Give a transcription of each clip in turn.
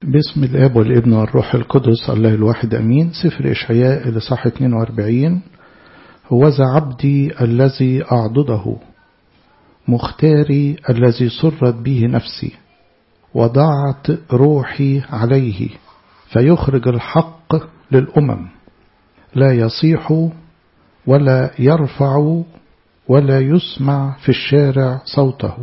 باسم الاب والابن والروح القدس الله الواحد امين سفر اشعياء الاصحاح 42 هوذا عبدي الذي اعضده مختاري الذي سرت به نفسي وضعت روحي عليه فيخرج الحق للامم لا يصيح ولا يرفع ولا يسمع في الشارع صوته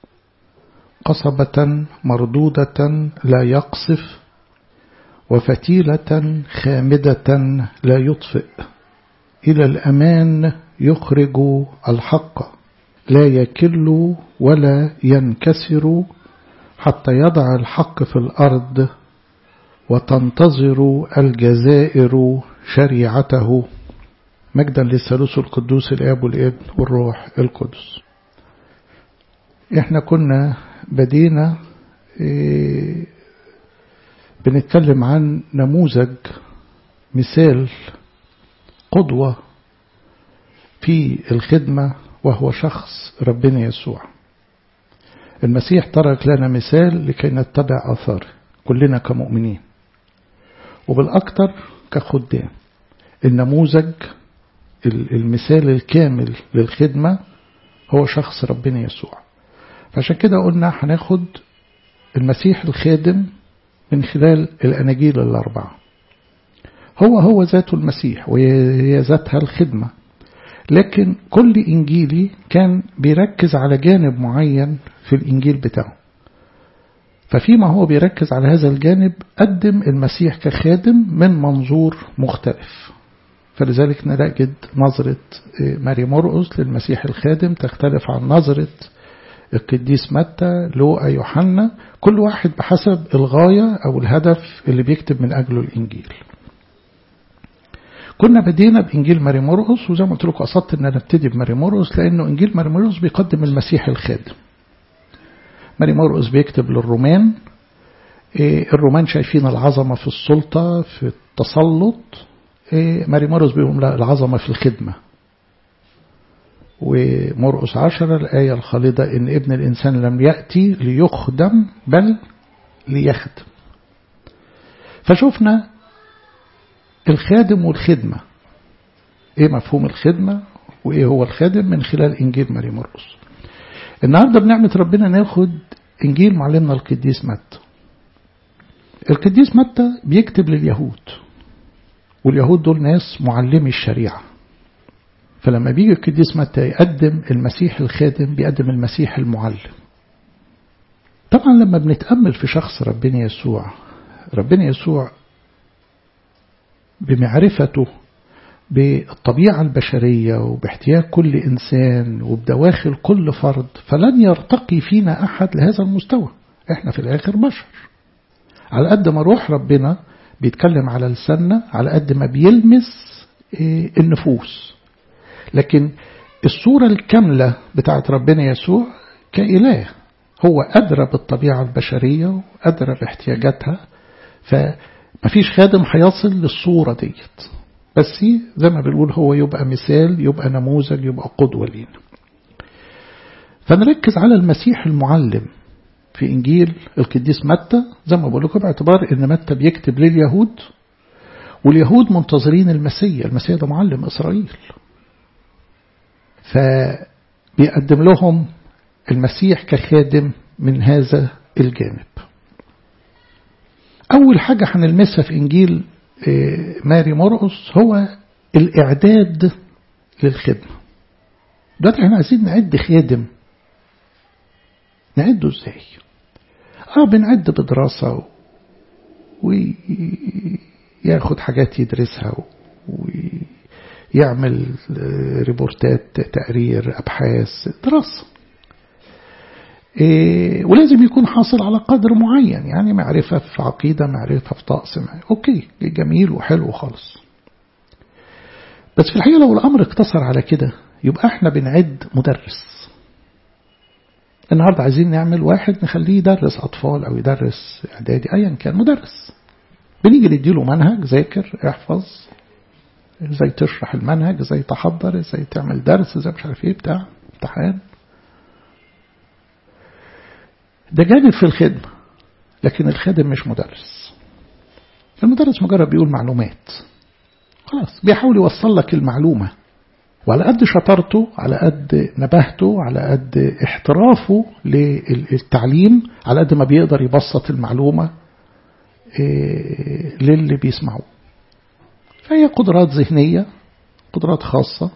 قصبة مردودة لا يقصف وفتيلة خامدة لا يطفئ إلى الأمان يخرج الحق لا يكل ولا ينكسر حتى يضع الحق في الأرض وتنتظر الجزائر شريعته مجدا للثالوث القدوس الآب والابن والروح القدس احنا كنا بدينا ايه بنتكلم عن نموذج مثال قدوة في الخدمة وهو شخص ربنا يسوع المسيح ترك لنا مثال لكي نتبع أثاره كلنا كمؤمنين وبالأكثر كخدام النموذج المثال الكامل للخدمة هو شخص ربنا يسوع فعشان كده قلنا هناخد المسيح الخادم من خلال الأناجيل الأربعة هو هو ذاته المسيح وهي ذاتها الخدمة لكن كل إنجيلي كان بيركز على جانب معين في الإنجيل بتاعه ففيما هو بيركز على هذا الجانب قدم المسيح كخادم من منظور مختلف فلذلك نجد نظرة ماري مرقس للمسيح الخادم تختلف عن نظرة القديس متى لوقا يوحنا كل واحد بحسب الغاية أو الهدف اللي بيكتب من أجله الإنجيل كنا بدينا بإنجيل ماري مرقس وزي ما قلت لكم قصدت إن أنا ابتدي بماري مرقس لأنه إنجيل ماري مرقس بيقدم المسيح الخادم ماري مرقس بيكتب للرومان الرومان شايفين العظمة في السلطة في التسلط ماري مرقس بيقول لا العظمة في الخدمة ومرقس عشرة الآية الخالدة إن ابن الإنسان لم يأتي ليخدم بل ليخدم فشوفنا الخادم والخدمة إيه مفهوم الخدمة وإيه هو الخادم من خلال إنجيل ماري مرقس النهاردة بنعمة ربنا ناخد إنجيل معلمنا القديس متى القديس متى بيكتب لليهود واليهود دول ناس معلمي الشريعة فلما بيجي القديس متى يقدم المسيح الخادم بيقدم المسيح المعلم طبعا لما بنتأمل في شخص ربنا يسوع ربنا يسوع بمعرفته بالطبيعة البشرية وباحتياج كل إنسان وبدواخل كل فرد فلن يرتقي فينا أحد لهذا المستوى احنا في الآخر بشر على قد ما روح ربنا بيتكلم على لساننا على قد ما بيلمس النفوس لكن الصورة الكاملة بتاعت ربنا يسوع كإله هو أدرى بالطبيعة البشرية وأدرى باحتياجاتها فمفيش خادم هيصل للصورة ديت بس زي ما بنقول هو يبقى مثال يبقى نموذج يبقى قدوة لينا فنركز على المسيح المعلم في إنجيل القديس متى زي ما بقول لكم باعتبار إن متى بيكتب لليهود واليهود منتظرين المسيح المسيح ده معلم إسرائيل فبيقدم لهم المسيح كخادم من هذا الجانب أول حاجة هنلمسها في إنجيل ماري مرقس هو الإعداد للخدمة دلوقتي احنا عايزين نعد خادم نعده ازاي اه بنعد بدراسة وياخد حاجات يدرسها ويعمل ريبورتات تقرير أبحاث دراسة إيه ولازم يكون حاصل على قدر معين يعني معرفة في عقيدة معرفة في طقس أوكي جميل وحلو خالص بس في الحقيقة لو الأمر اقتصر على كده يبقى احنا بنعد مدرس النهاردة عايزين نعمل واحد نخليه يدرس أطفال أو يدرس إعدادي أيا كان مدرس بنيجي نديله منهج ذاكر احفظ ازاي تشرح المنهج ازاي تحضر ازاي تعمل درس ازاي مش عارف ايه بتاع امتحان ده جانب في الخدمة لكن الخادم مش مدرس المدرس مجرد بيقول معلومات خلاص بيحاول يوصل لك المعلومة وعلى قد شطارته على قد نبهته على قد احترافه للتعليم على قد ما بيقدر يبسط المعلومة للي بيسمعوه فهي قدرات ذهنية قدرات خاصة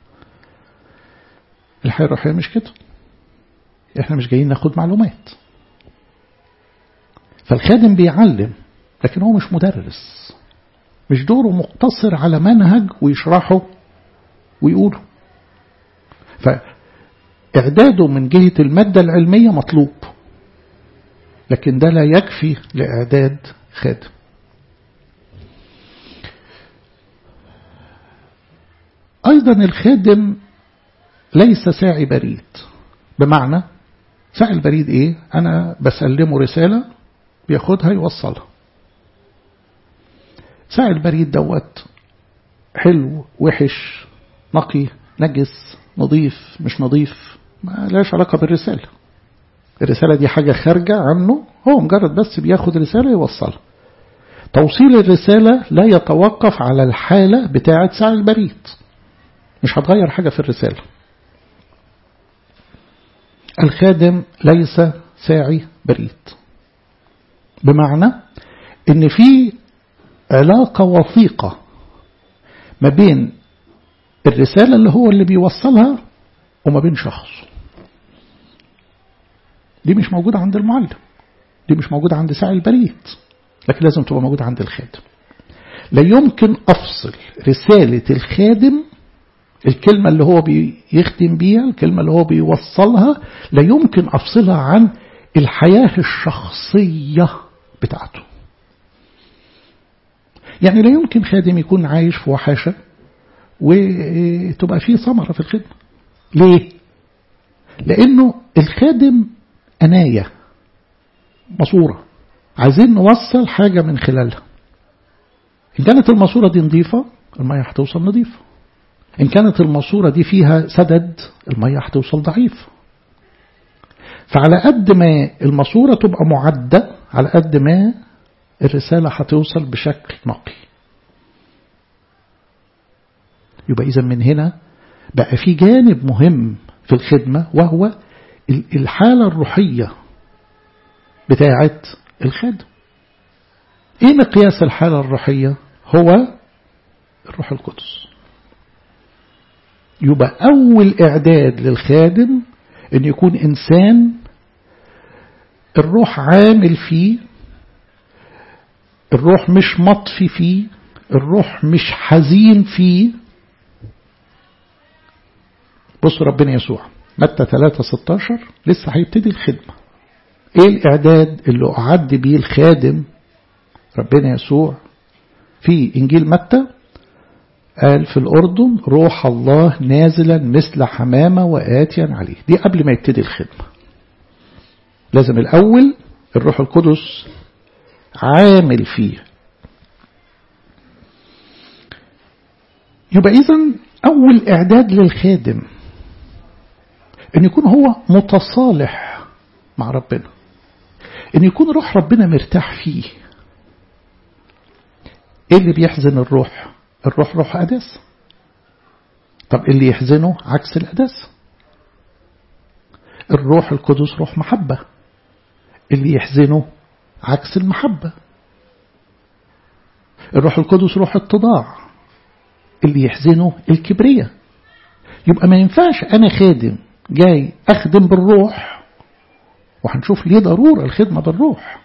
الحياة الروحية مش كده احنا مش جايين ناخد معلومات فالخادم بيعلم لكن هو مش مدرس مش دوره مقتصر على منهج ويشرحه ويقوله فإعداده من جهة المادة العلمية مطلوب لكن ده لا يكفي لإعداد خادم أيضا الخادم ليس ساعي بريد بمعنى ساعي البريد إيه أنا بسلمه رسالة بياخدها يوصلها ساعي البريد دوت حلو وحش نقي نجس نظيف مش نظيف ما لاش علاقة بالرسالة الرسالة دي حاجة خارجة عنه هو مجرد بس بياخد رسالة يوصلها توصيل الرسالة لا يتوقف على الحالة بتاعة ساعي البريد مش هتغير حاجة في الرسالة الخادم ليس ساعي بريد بمعنى ان في علاقة وثيقة ما بين الرسالة اللي هو اللي بيوصلها وما بين شخص دي مش موجودة عند المعلم دي مش موجودة عند ساعي البريد لكن لازم تبقى موجودة عند الخادم لا يمكن أفصل رسالة الخادم الكلمة اللي هو بيخدم بيها الكلمة اللي هو بيوصلها لا يمكن أفصلها عن الحياة الشخصية بتاعته يعني لا يمكن خادم يكون عايش في وحاشة وتبقى فيه ثمرة في الخدمة ليه؟ لأنه الخادم أناية مصورة عايزين نوصل حاجة من خلالها إن كانت الماسورة دي نظيفة المية هتوصل نظيفة إن كانت الماسورة دي فيها سدد المية هتوصل ضعيف فعلى قد ما الماسورة تبقى معدة على قد ما الرسالة هتوصل بشكل نقي يبقى إذا من هنا بقى في جانب مهم في الخدمة وهو الحالة الروحية بتاعة الخادم ايه مقياس الحالة الروحية هو الروح القدس يبقى أول إعداد للخادم أن يكون إنسان الروح عامل فيه الروح مش مطفي فيه الروح مش حزين فيه بص ربنا يسوع متى 3 16 لسه هيبتدي الخدمة ايه الاعداد اللي اعد بيه الخادم ربنا يسوع في انجيل متى قال في الأردن روح الله نازلا مثل حمامة وآتيا عليه دي قبل ما يبتدي الخدمة لازم الأول الروح القدس عامل فيه يبقى إذن أول إعداد للخادم أن يكون هو متصالح مع ربنا أن يكون روح ربنا مرتاح فيه إيه اللي بيحزن الروح الروح روح أداس طب اللي يحزنه عكس الأداس الروح القدس روح محبة اللي يحزنه عكس المحبة الروح القدس روح اتضاع اللي يحزنه الكبرية يبقى ما ينفعش أنا خادم جاي أخدم بالروح وهنشوف ليه ضرورة الخدمة بالروح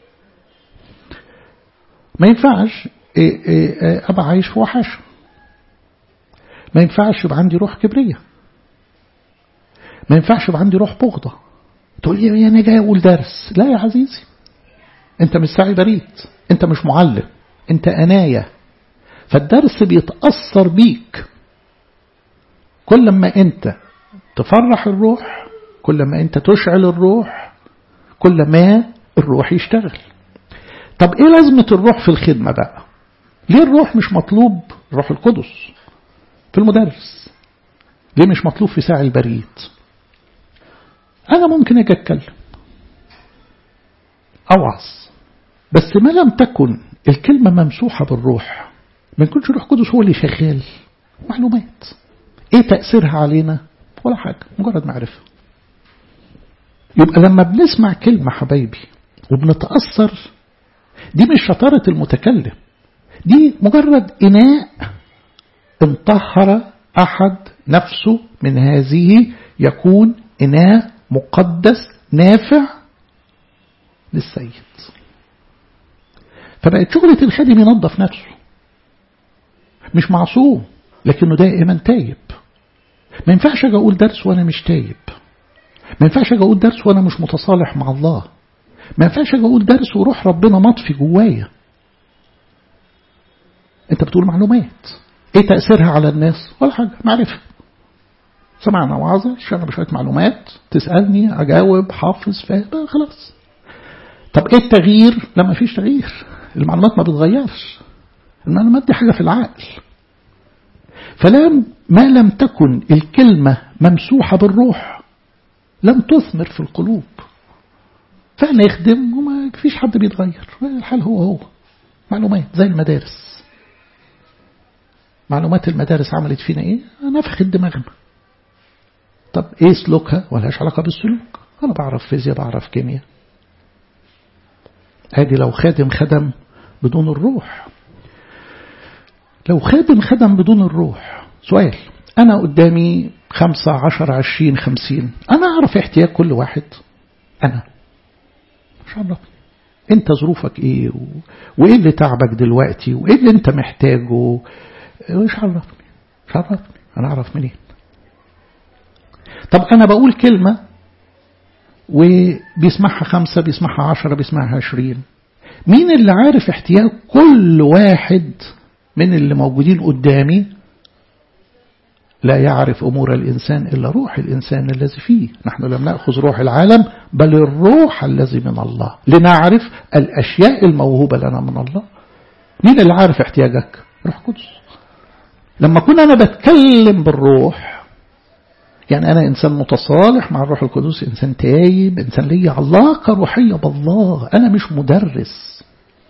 ما ينفعش إيه إيه أبقى عايش في وحشة ما ينفعش يبقى عندي روح كبرية ما ينفعش يبقى عندي روح بغضة تقول لي أنا جاي أقول درس لا يا عزيزي أنت مش ساعي بريد أنت مش معلم أنت أناية فالدرس بيتأثر بيك كل ما أنت تفرح الروح كل ما أنت تشعل الروح كل ما الروح يشتغل طب إيه لازمة الروح في الخدمة بقى ليه الروح مش مطلوب الروح القدس في المدرس ليه مش مطلوب في ساعي البريد أنا ممكن أجي أتكلم أوعظ بس ما لم تكن الكلمة ممسوحة بالروح ما يكونش روح قدس هو اللي شغال معلومات ايه تأثيرها علينا ولا حاجة مجرد معرفة يبقى لما بنسمع كلمة حبايبي وبنتأثر دي مش شطارة المتكلم دي مجرد إناء انطهر أحد نفسه من هذه يكون إناء مقدس نافع للسيد فبقت شغلة الخادم ينظف نفسه مش معصوم لكنه دائما تايب ما ينفعش اجي اقول درس وانا مش تايب ما ينفعش اجي اقول درس وانا مش متصالح مع الله ما ينفعش اجي اقول درس وروح ربنا مطفي جوايا انت بتقول معلومات ايه تأثيرها على الناس ولا حاجة معرفة سمعنا وعظة شغل بشوية معلومات تسألني أجاوب حافظ فاهم خلاص طب ايه التغيير لما فيش تغيير المعلومات ما بتغيرش المعلومات دي حاجة في العقل فلم ما لم تكن الكلمة ممسوحة بالروح لم تثمر في القلوب فأنا يخدم وما فيش حد بيتغير الحال هو هو معلومات زي المدارس معلومات المدارس عملت فينا ايه نفخت دماغنا طب ايه سلوكها ولهاش علاقة بالسلوك انا بعرف فيزياء بعرف كيمياء ادي لو خادم خدم بدون الروح لو خادم خدم بدون الروح سؤال أنا قدامي خمسة عشر عشرين خمسين أنا أعرف احتياج كل واحد أنا مش عرفني أنت ظروفك إيه و... وإيه اللي تعبك دلوقتي وإيه اللي أنت محتاجه مش عرفني مش عرفني أنا أعرف منين طب أنا بقول كلمة وبيسمعها خمسة بيسمعها عشرة بيسمعها عشرين مين اللي عارف احتياج كل واحد من اللي موجودين قدامي لا يعرف أمور الإنسان إلا روح الإنسان الذي فيه نحن لم نأخذ روح العالم بل الروح الذي من الله لنعرف الأشياء الموهوبة لنا من الله مين اللي عارف احتياجك روح قدس لما كنا أنا بتكلم بالروح يعني أنا إنسان متصالح مع الروح القدس إنسان تايب إنسان لي علاقة روحية بالله أنا مش مدرس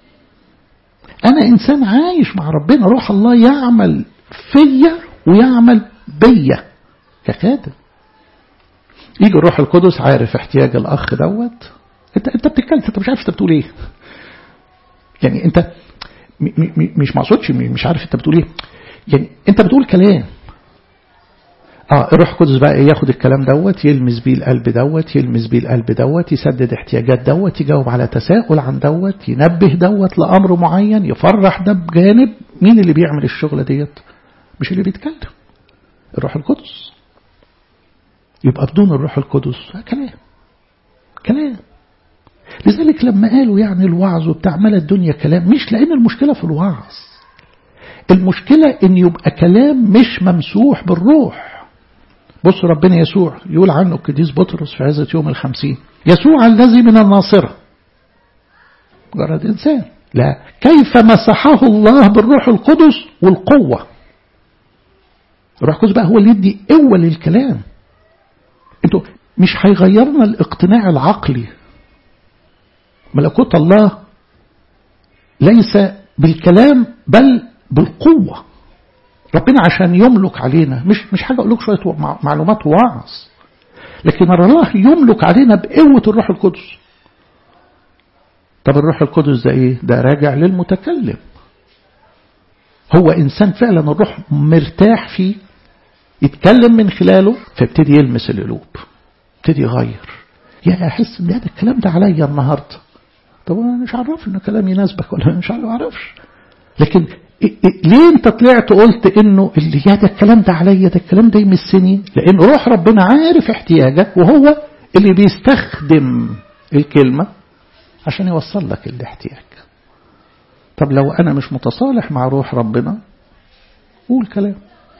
أنا إنسان عايش مع ربنا روح الله يعمل فيا ويعمل بيا كخادم يجي الروح القدس عارف احتياج الأخ دوت أنت أنت بتتكلم أنت مش عارف أنت بتقول إيه يعني أنت م م مش مقصودش مش عارف أنت بتقول إيه يعني أنت بتقول كلام اه الروح القدس بقى ياخد الكلام دوت يلمس بيه القلب دوت يلمس بيه القلب دوت يسدد احتياجات دوت يجاوب على تساؤل عن دوت ينبه دوت لأمر معين يفرح ده بجانب مين اللي بيعمل الشغلة ديت مش اللي بيتكلم الروح القدس يبقى بدون الروح القدس كلام كلام لذلك لما قالوا يعني الوعظ وبتعمل الدنيا كلام مش لأن المشكلة في الوعظ المشكلة ان يبقى كلام مش ممسوح بالروح بص ربنا يسوع يقول عنه القديس بطرس في عزة يوم الخمسين يسوع الذي من الناصرة مجرد إنسان لا كيف مسحه الله بالروح القدس والقوة الروح القدس بقى هو اللي يدي قوة للكلام انتوا مش هيغيرنا الاقتناع العقلي ملكوت الله ليس بالكلام بل بالقوة ربنا عشان يملك علينا مش مش حاجة أقول لك شوية معلومات وعظ لكن الله يملك علينا بقوة الروح القدس طب الروح القدس ده ايه ده راجع للمتكلم هو إنسان فعلا الروح مرتاح فيه يتكلم من خلاله فابتدي يلمس القلوب ابتدي يغير يا أحس إن ده الكلام ده عليا النهاردة طب أنا مش عارف إن كلام يناسبك ولا مش عارفش لكن ليه انت طلعت قلت انه اللي يا ده الكلام ده عليا ده الكلام ده يمسني لان روح ربنا عارف احتياجك وهو اللي بيستخدم الكلمة عشان يوصل لك الاحتياج طب لو انا مش متصالح مع روح ربنا قول كلام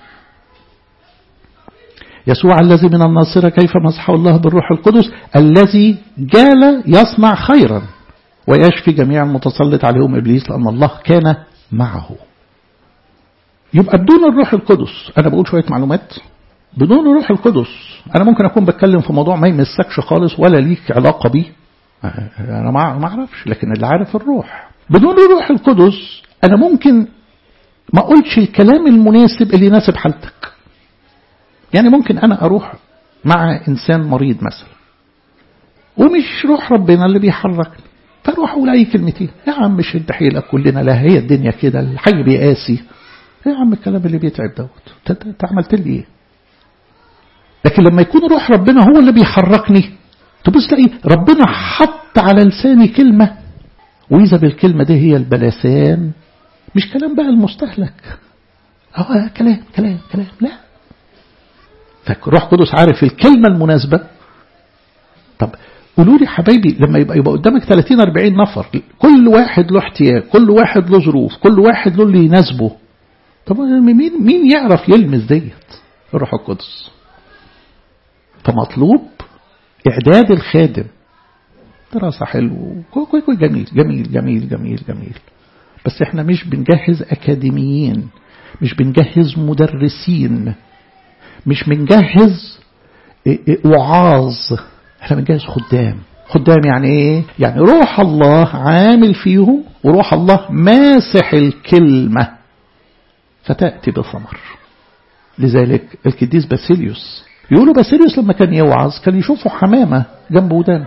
يسوع الذي من الناصرة كيف مسحه الله بالروح القدس الذي جال يصنع خيرا ويشفي جميع المتسلط عليهم إبليس لأن الله كان معه يبقى بدون الروح القدس أنا بقول شوية معلومات بدون الروح القدس أنا ممكن أكون بتكلم في موضوع ما يمسكش خالص ولا ليك علاقة بيه أنا ما أعرفش لكن اللي عارف الروح بدون الروح القدس أنا ممكن ما أقولش الكلام المناسب اللي يناسب حالتك يعني ممكن أنا أروح مع إنسان مريض مثلا ومش روح ربنا اللي بيحركني فاروح أقول أي كلمتين يا عم شد حيلك كلنا لا هي الدنيا كده الحي بيقاسي يا عم الكلام اللي بيتعب دوت انت عملت لي ايه لكن لما يكون روح ربنا هو اللي بيحركني تبص تلاقي ربنا حط على لساني كلمة وإذا بالكلمة دي هي البلسان مش كلام بقى المستهلك اه كلام كلام كلام لا فروح قدس عارف الكلمة المناسبة طب قولوا لي حبايبي لما يبقى يبقى قدامك 30 40 نفر كل واحد له احتياج كل واحد له ظروف كل واحد له اللي يناسبه طب مين مين يعرف يلمس ديت الروح القدس فمطلوب إعداد الخادم دراسة حلو جميل جميل جميل جميل جميل بس احنا مش بنجهز أكاديميين مش بنجهز مدرسين مش بنجهز وعاظ احنا بنجهز خدام خدام يعني ايه يعني روح الله عامل فيهم وروح الله ماسح الكلمة فتأتي بثمر لذلك القديس باسيليوس يقولوا باسيليوس لما كان يوعظ كان يشوفوا حمامة جنب ودانه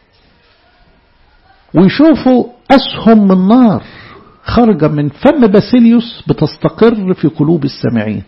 ويشوفوا أسهم من نار خارجة من فم باسيليوس بتستقر في قلوب السامعين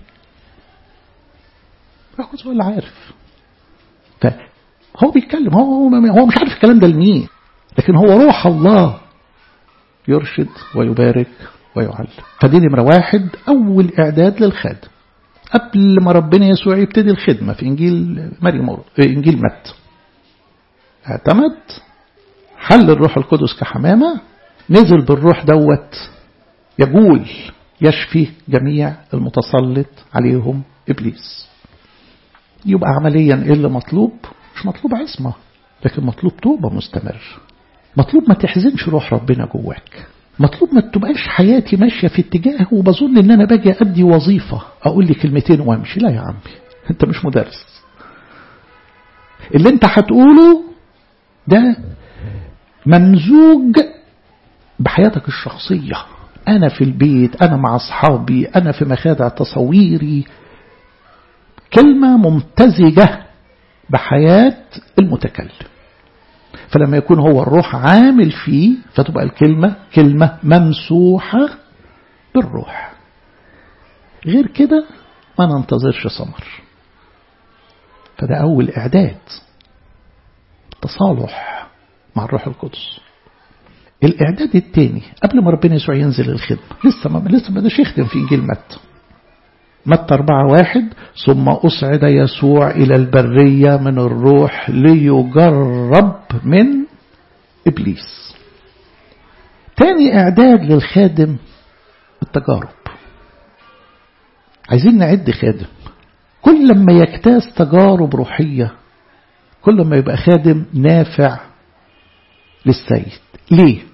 هو اللي عارف فهو بيتكلم هو هو مش عارف الكلام ده لمين لكن هو روح الله يرشد ويبارك ويعلم فدي نمرة واحد أول إعداد للخادم قبل ما ربنا يسوع يبتدي الخدمة في إنجيل مريم إنجيل مت اعتمد حل الروح القدس كحمامة نزل بالروح دوت يقول يشفي جميع المتسلط عليهم إبليس يبقى عمليا إيه اللي مطلوب مش مطلوب عصمة لكن مطلوب توبة مستمر مطلوب ما تحزنش روح ربنا جواك مطلوب ما تبقاش حياتي ماشية في اتجاه وبظن ان انا باجي ادي وظيفة اقول لي كلمتين وامشي لا يا عمي انت مش مدرس اللي انت هتقوله ده ممزوج بحياتك الشخصية انا في البيت انا مع اصحابي انا في مخادع تصويري كلمة ممتزجة بحياة المتكلم فلما يكون هو الروح عامل فيه فتبقى الكلمة كلمة ممسوحة بالروح غير كده ما ننتظرش ثمر فده أول إعداد تصالح مع الروح القدس الإعداد الثاني قبل ما ربنا يسوع ينزل الخدمة لسه ما لسه ما بداش يخدم في إنجيل متى متى أربعة واحد ثم أصعد يسوع إلى البرية من الروح ليجرب من إبليس تاني إعداد للخادم التجارب عايزين نعد خادم كل لما يجتاز تجارب روحية كل ما يبقى خادم نافع للسيد ليه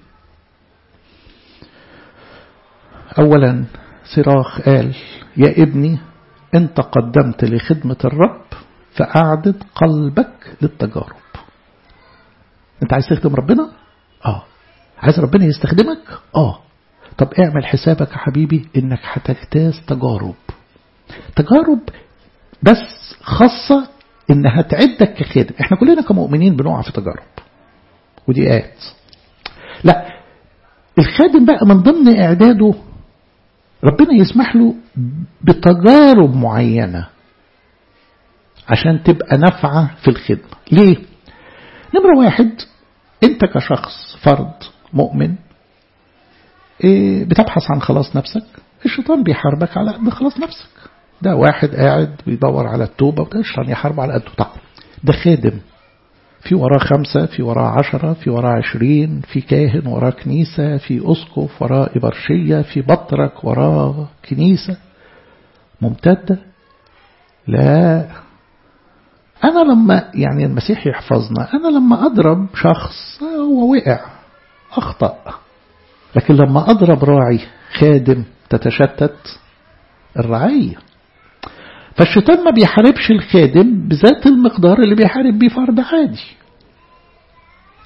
أولا صراخ قال يا ابني انت قدمت لخدمة الرب فأعدد قلبك للتجارب انت عايز تخدم ربنا اه عايز ربنا يستخدمك اه طب اعمل حسابك يا حبيبي انك هتجتاز تجارب تجارب بس خاصة انها تعدك كخادم احنا كلنا كمؤمنين بنقع في تجارب ودي آيات لا الخادم بقى من ضمن اعداده ربنا يسمح له بتجارب معينة عشان تبقى نافعة في الخدمة ليه؟ نمرة واحد انت كشخص فرد مؤمن إيه بتبحث عن خلاص نفسك الشيطان بيحاربك على قد خلاص نفسك ده واحد قاعد بيدور على التوبة وده الشيطان يحارب على قده طبعا ده خادم في وراه خمسة في وراه عشرة في وراه عشرين في كاهن وراه كنيسة في أسقف وراه إبرشية في بطرك وراه كنيسة ممتدة لا أنا لما يعني المسيح يحفظنا أنا لما أضرب شخص هو وقع أخطأ لكن لما أضرب راعي خادم تتشتت الرعية فالشيطان ما بيحاربش الخادم بذات المقدار اللي بيحارب بيه فرد عادي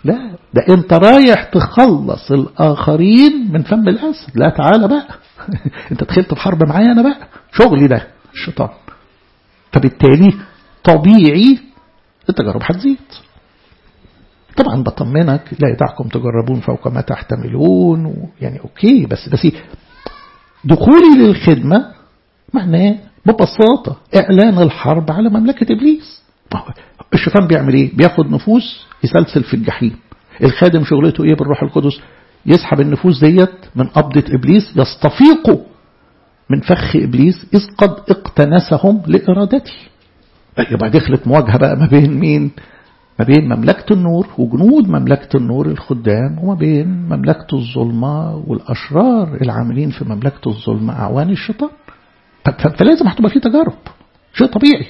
لا ده انت رايح تخلص الاخرين من فم الاسد لا تعالى بقى انت دخلت في حرب معايا انا بقى شغلي ده الشيطان فبالتالي طبيعي التجارب هتزيد طبعا بطمنك لا يدعكم تجربون فوق ما تحتملون يعني اوكي بس بس دخولي للخدمة معناه ببساطة اعلان الحرب على مملكة ابليس الشيطان بيعمل ايه بياخد نفوس يسلسل في الجحيم الخادم شغلته ايه بالروح القدس يسحب النفوس ديت من قبضة ابليس يستفيقوا من فخ ابليس اذ قد اقتنسهم لارادته يبقى دخلت مواجهة بقى ما بين مين ما بين مملكة النور وجنود مملكة النور الخدام وما بين مملكة الظلمة والأشرار العاملين في مملكة الظلمة أعوان الشيطان فلازم هتبقى في تجارب شيء طبيعي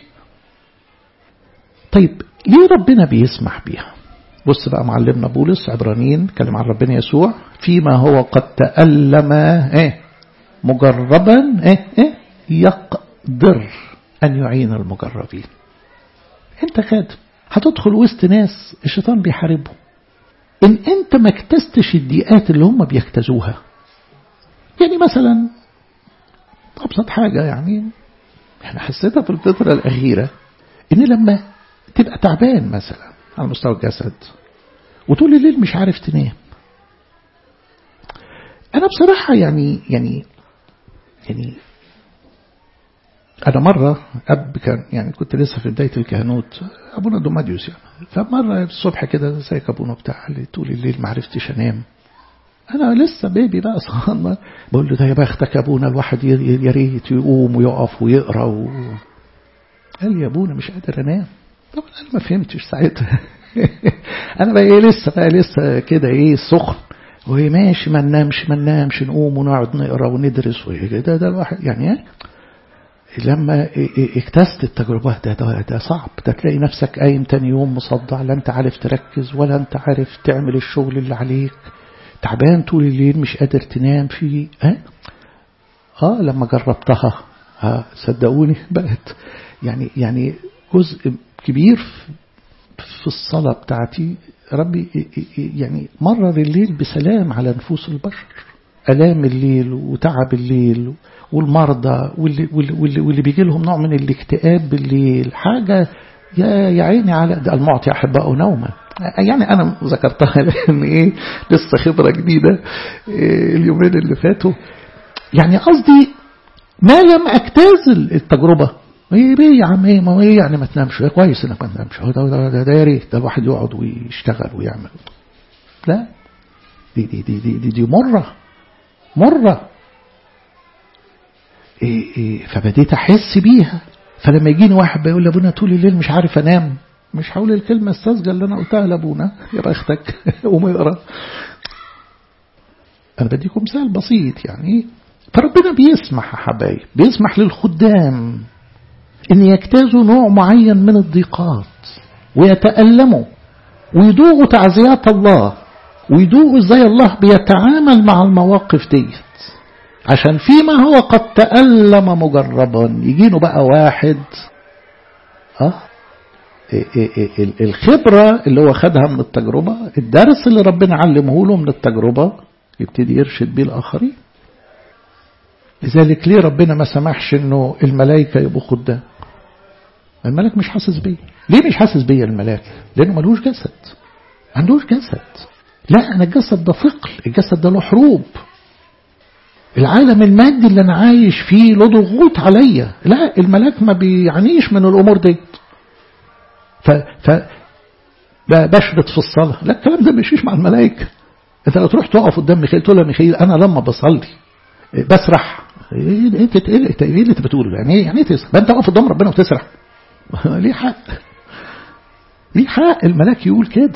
طيب ليه ربنا بيسمح بيها بص بقى معلمنا بولس عبرانيين كلم عن ربنا يسوع فيما هو قد تألم ايه مجربا ايه ايه يقدر أن يعين المجربين انت خادم هتدخل وسط ناس الشيطان بيحاربهم ان انت ما اكتستش الضيقات اللي هم بيجتازوها يعني مثلا ابسط حاجة يعني احنا حسيتها في الفترة الأخيرة ان لما تبقى تعبان مثلا على مستوى الجسد وطول الليل مش عارف تنام انا بصراحة يعني يعني يعني أنا مرة أب كان يعني كنت لسه في بداية الكهنوت أبونا دوماديوس يعني فمرة الصبح كده ازيك أبونا بتاع لي طول الليل ما عرفتش أنام أنا لسه بيبي بقى صغنن بقول له ده يا بختك أبونا الواحد يا ريت يقوم ويقف ويقرا و... قال لي يا أبونا مش قادر أنام طبعا أنا ما فهمتش ساعتها أنا بقى إيه لسه بقى لسه كده إيه سخن وماشي ما ننامش ما ننامش نقوم ونقعد نقرا وندرس وكده ده الواحد يعني ايه لما اكتست التجربة ده, ده, ده صعب ده تلاقي نفسك قايم تاني يوم مصدع لا انت عارف تركز ولا انت عارف تعمل الشغل اللي عليك تعبان طول الليل مش قادر تنام فيه اه, آه لما جربتها آه صدقوني بقت يعني يعني جزء كبير في الصلاة بتاعتي ربي يعني مرر الليل بسلام على نفوس البشر ألام الليل وتعب الليل والمرضى واللي, واللي, واللي بيجي لهم نوع من الاكتئاب بالليل حاجة يا يا عيني على ده المعطي أحباء نوما يعني أنا ذكرتها لأن إيه لسه خبرة جديدة إيه اليومين اللي فاتوا يعني قصدي ما لم أجتاز التجربة ايه بيه يا عم ايه ما ايه يعني ما تنامش كويس انك ما تنامش هو ده ده, ده, ده يا ريت ده الواحد يقعد ويشتغل ويعمل لا دي دي دي دي, دي, دي مره مره إيه إيه فبديت احس بيها فلما يجيني واحد بيقول لابونا طول الليل مش عارف انام مش هقول الكلمه الساذجه اللي انا قلتها لابونا يا بختك قوم اقرا انا بديكم مثال بسيط يعني فربنا بيسمح يا حبايب بيسمح للخدام ان يجتازوا نوع معين من الضيقات ويتألموا ويدوقوا تعزيات الله ويدوقوا ازاي الله بيتعامل مع المواقف ديت عشان فيما هو قد تألم مجربا يجينه بقى واحد اه إيه إيه إيه الخبرة اللي هو خدها من التجربة الدرس اللي ربنا علمه له من التجربة يبتدي يرشد بيه الآخرين لذلك ليه ربنا ما سمحش انه الملائكة يبقوا خدام الملك مش حاسس بيه ليه مش حاسس بيه الملاك لانه ملوش جسد ما عندوش جسد لا انا الجسد ده ثقل الجسد ده له حروب العالم المادي اللي انا عايش فيه له ضغوط عليا لا الملاك ما بيعنيش من الامور دي ف ف بشرط في الصلاه لا الكلام ده مشيش مع الملائكه انت لو تروح تقف قدام ميخائيل تقول له ميخائيل انا لما بصلي بسرح انت ايه اللي انت بتقوله يعني ايه يعني ايه تسرح انت واقف قدام ربنا وتسرح ليه حق ليه حق الملاك يقول كده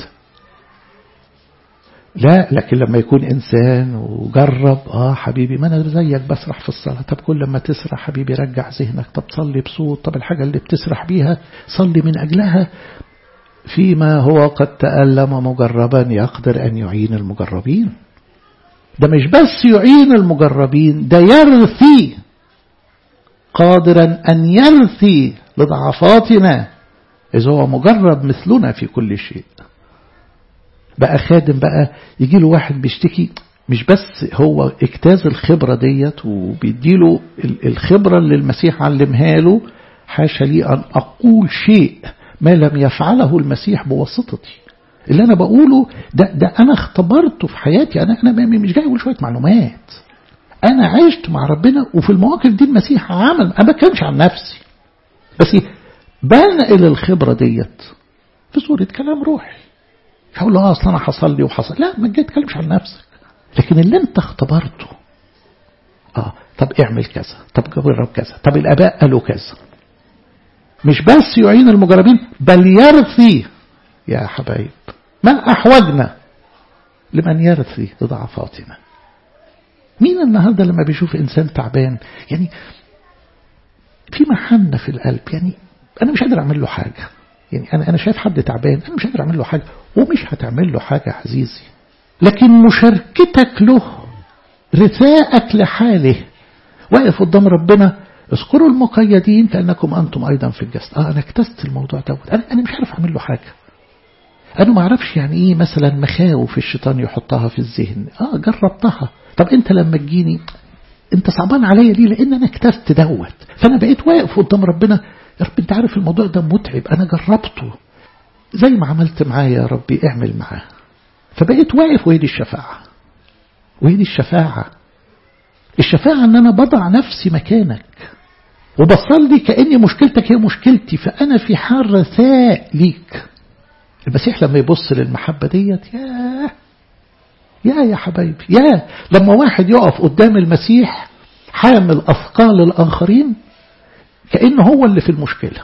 لا لكن لما يكون إنسان وجرب آه حبيبي ما أنا زيك بسرح في الصلاة طب كل ما تسرح حبيبي رجع ذهنك طب صلي بصوت طب الحاجة اللي بتسرح بيها صلي من أجلها فيما هو قد تألم مجربا يقدر أن يعين المجربين ده مش بس يعين المجربين ده يرثي قادرا أن يرثي لضعفاتنا إذا هو مجرب مثلنا في كل شيء بقى خادم بقى يجي له واحد بيشتكي مش بس هو اجتاز الخبرة ديت وبيديله الخبرة اللي المسيح علمها له حاشا لي أن أقول شيء ما لم يفعله المسيح بواسطتي اللي أنا بقوله ده, ده أنا اختبرته في حياتي أنا, أنا مش جاي أقول شوية معلومات أنا عشت مع ربنا وفي المواقف دي المسيح عمل أنا بتكلمش عن نفسي بس بنقل الخبرة ديت في صورة كلام روحي هقول له أصلا أنا حصل لي وحصل لا ما جاي تكلمش عن نفسك لكن اللي انت اختبرته اه طب اعمل كذا طب جرب كذا طب الاباء قالوا كذا مش بس يعين المجربين بل يرثي يا حبايب ما احوجنا لمن يرثي ضعفاتنا مين النهارده لما بيشوف انسان تعبان يعني في محنه في القلب يعني انا مش قادر اعمل له حاجه يعني انا انا شايف حد تعبان انا مش قادر اعمل له حاجه ومش هتعمل له حاجه عزيزي لكن مشاركتك له رثاءك لحاله واقف قدام ربنا اذكروا المقيدين كأنكم أنتم أيضا في الجسد آه أنا اكتست الموضوع دوت أنا, أنا مش عارف أعمل له حاجة أنا ما أعرفش يعني إيه مثلا مخاوف الشيطان يحطها في الذهن آه جربتها طب أنت لما تجيني أنت صعبان عليا ليه لأن أنا اكتست دوت فأنا بقيت واقف قدام ربنا يا رب أنت عارف الموضوع ده متعب أنا جربته زي ما عملت معايا يا ربي اعمل معاه فبقيت واقف وهي دي الشفاعة وهي دي الشفاعة الشفاعة ان انا بضع نفسي مكانك وبصلي كأني مشكلتك هي مشكلتي فأنا في حال رثاء ليك المسيح لما يبص للمحبة ديت يا يا يا حبايبي يا لما واحد يقف قدام المسيح حامل أثقال الآخرين كأنه هو اللي في المشكلة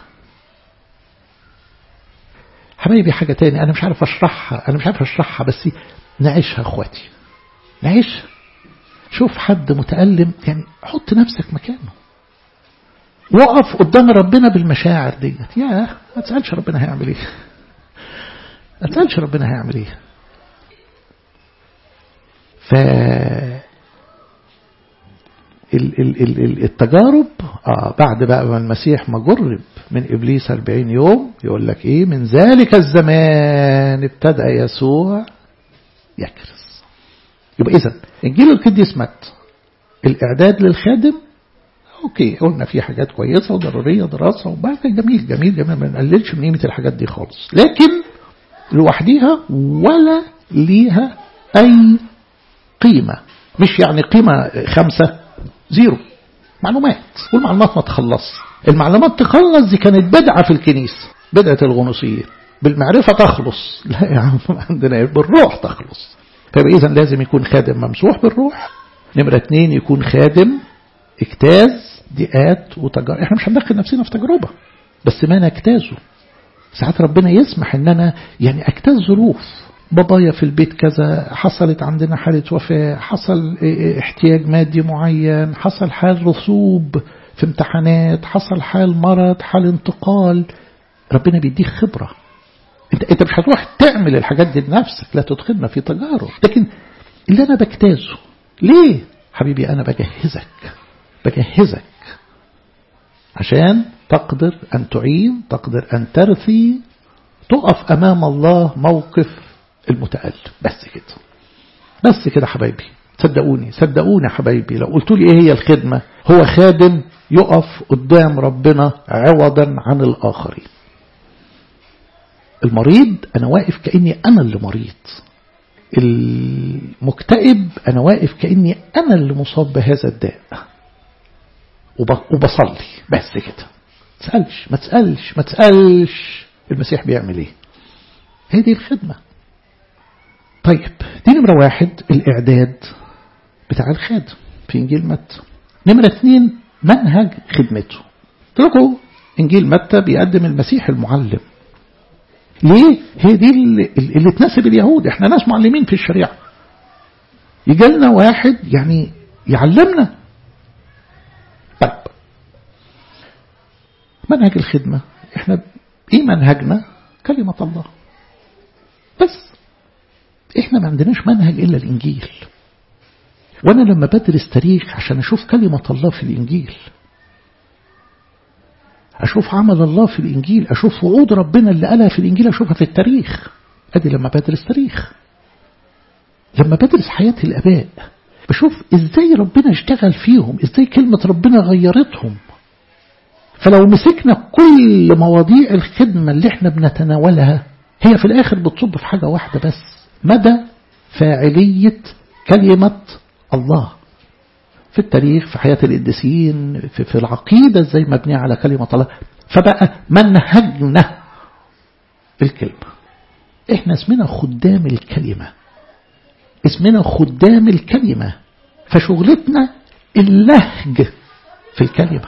حبايبي حاجة تاني أنا مش عارف أشرحها أنا مش عارف أشرحها بس نعيشها أخواتي نعيشها شوف حد متألم يعني حط نفسك مكانه وقف قدام ربنا بالمشاعر ديت يا ما تسألش ربنا هيعمل ايه ما تسألش ربنا هيعمل ايه ف التجارب آه بعد بقى ما المسيح ما جرب من إبليس 40 يوم يقول لك إيه من ذلك الزمان ابتدأ يسوع يكرز يبقى إذا إنجيل القديس مت الإعداد للخادم أوكي قلنا في حاجات كويسة وضرورية دراسة وبعد جميل جميل جميل ما نقللش من قيمة الحاجات دي خالص لكن لوحديها ولا ليها أي قيمة مش يعني قيمة خمسة زيرو معلومات والمعلومات ما تخلص المعلومات تخلص دي كانت بدعة في الكنيسة بدعة الغنوصية بالمعرفة تخلص لا يا عم عندنا بالروح تخلص فيبقى إذا لازم يكون خادم ممسوح بالروح نمرة اتنين يكون خادم اجتاز دقات وتجارب احنا مش هندخل نفسنا في تجربة بس ما نجتازه ساعات ربنا يسمح ان انا يعني اجتاز ظروف بابايا في البيت كذا حصلت عندنا حالة وفاة حصل احتياج مادي معين حصل حال رسوب في امتحانات حصل حال مرض حال انتقال ربنا بيديك خبرة انت, انت مش هتروح تعمل الحاجات دي لنفسك لا تدخلنا في تجارب لكن اللي انا بجتازه ليه حبيبي انا بجهزك بجهزك عشان تقدر أن تعين تقدر أن ترثي تقف أمام الله موقف المتألم بس كده بس كده حبايبي صدقوني صدقوني حبايبي لو قلت لي ايه هي الخدمة هو خادم يقف قدام ربنا عوضا عن الآخرين المريض أنا واقف كأني أنا اللي مريض المكتئب أنا واقف كأني أنا اللي مصاب بهذا الداء وبصلي بس كده تسألش ما تسألش ما تسألش المسيح بيعمل ايه هي دي الخدمة طيب دي نمرة واحد الإعداد بتاع الخادم في إنجيل متى نمرة اثنين منهج خدمته لكم إنجيل متى بيقدم المسيح المعلم ليه هي دي اللي, اللي تناسب اليهود احنا ناس معلمين في الشريعة يجي لنا واحد يعني يعلمنا طيب منهج الخدمة احنا ايه منهجنا كلمة الله بس احنا ما عندناش منهج الا الانجيل وانا لما بدرس تاريخ عشان اشوف كلمة الله في الانجيل اشوف عمل الله في الانجيل اشوف وعود ربنا اللي قالها في الانجيل اشوفها في التاريخ ادي لما بدرس تاريخ لما بدرس حياة الآباء بشوف إزاي ربنا اشتغل فيهم إزاي كلمة ربنا غيرتهم فلو مسكنا كل مواضيع الخدمة اللي احنا بنتناولها هي في الآخر بتصب في حاجة واحدة بس مدى فاعلية كلمة الله في التاريخ في حياة القديسين في, في العقيدة ازاي مبنية على كلمة الله فبقى منهجنا الكلمة احنا اسمنا خدام الكلمة اسمنا خدام الكلمة فشغلتنا اللهج في الكلمة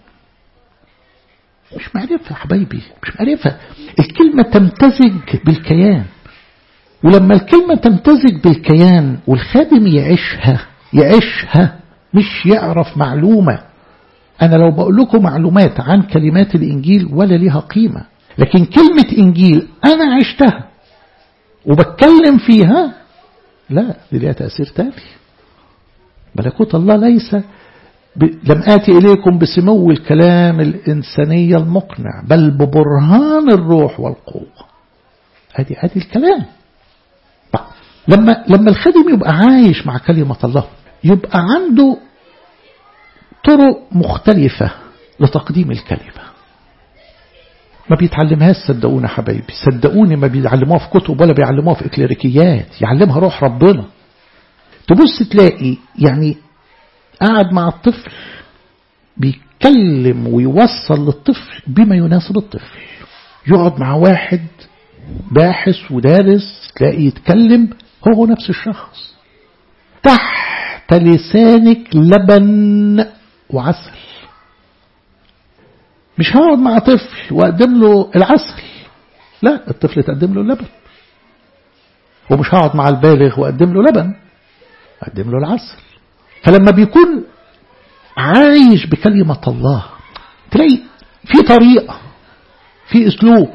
مش معرفة يا حبايبي مش معرفة الكلمة تمتزج بالكيان ولما الكلمة تمتزج بالكيان والخادم يعيشها يعيشها مش يعرف معلومة أنا لو بقول لكم معلومات عن كلمات الإنجيل ولا ليها قيمة لكن كلمة إنجيل أنا عشتها وبتكلم فيها لا دي ليها تأثير تاني ملكوت الله ليس ب... لم آتي إليكم بسمو الكلام الإنساني المقنع بل ببرهان الروح والقوة هذه هذه الكلام لما لما الخادم يبقى عايش مع كلمة الله يبقى عنده طرق مختلفة لتقديم الكلمة ما بيتعلمهاش صدقونا حبايبي صدقوني ما بيعلموها في كتب ولا بيعلموها في اكليريكيات يعلمها روح ربنا تبص تلاقي يعني قاعد مع الطفل بيتكلم ويوصل للطفل بما يناسب الطفل يقعد مع واحد باحث ودارس تلاقي يتكلم هو نفس الشخص تحت لسانك لبن وعسل مش هقعد مع طفل واقدم له العسل لا الطفل تقدم له اللبن ومش هقعد مع البالغ واقدم له لبن اقدم له العسل فلما بيكون عايش بكلمة الله تلاقي في طريقة في اسلوب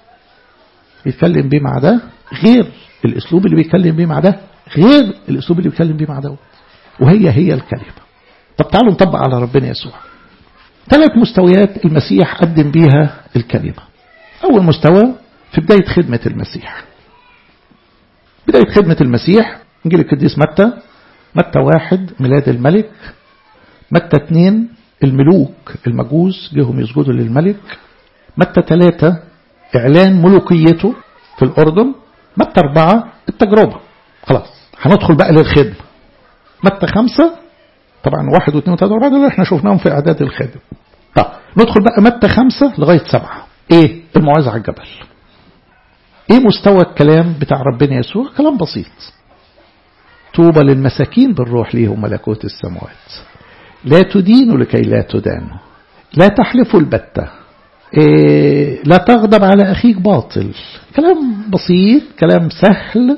بيتكلم بيه مع ده غير الاسلوب اللي بيتكلم بيه مع ده غير الاسلوب اللي بيتكلم بيه مع ده وهي هي الكلمة طب تعالوا نطبق على ربنا يسوع ثلاث مستويات المسيح قدم بيها الكلمة أول مستوى في بداية خدمة المسيح بداية خدمة المسيح إنجيل القديس متى متى واحد ميلاد الملك متى اثنين الملوك المجوس جيهم يسجدوا للملك متى ثلاثة إعلان ملوكيته في الأردن متى أربعة التجربة خلاص هندخل بقى للخدمة متى خمسة طبعا واحد واثنين وثلاثة وأربعة دول احنا شفناهم في إعداد الخادم طب ندخل بقى متى خمسة لغاية سبعة ايه الموعظة على الجبل ايه مستوى الكلام بتاع ربنا يسوع كلام بسيط طوبى للمساكين بالروح ليهم ملكوت السماوات لا تدينوا لكي لا تدانوا لا تحلفوا البتة إيه لا تغضب على أخيك باطل كلام بسيط كلام سهل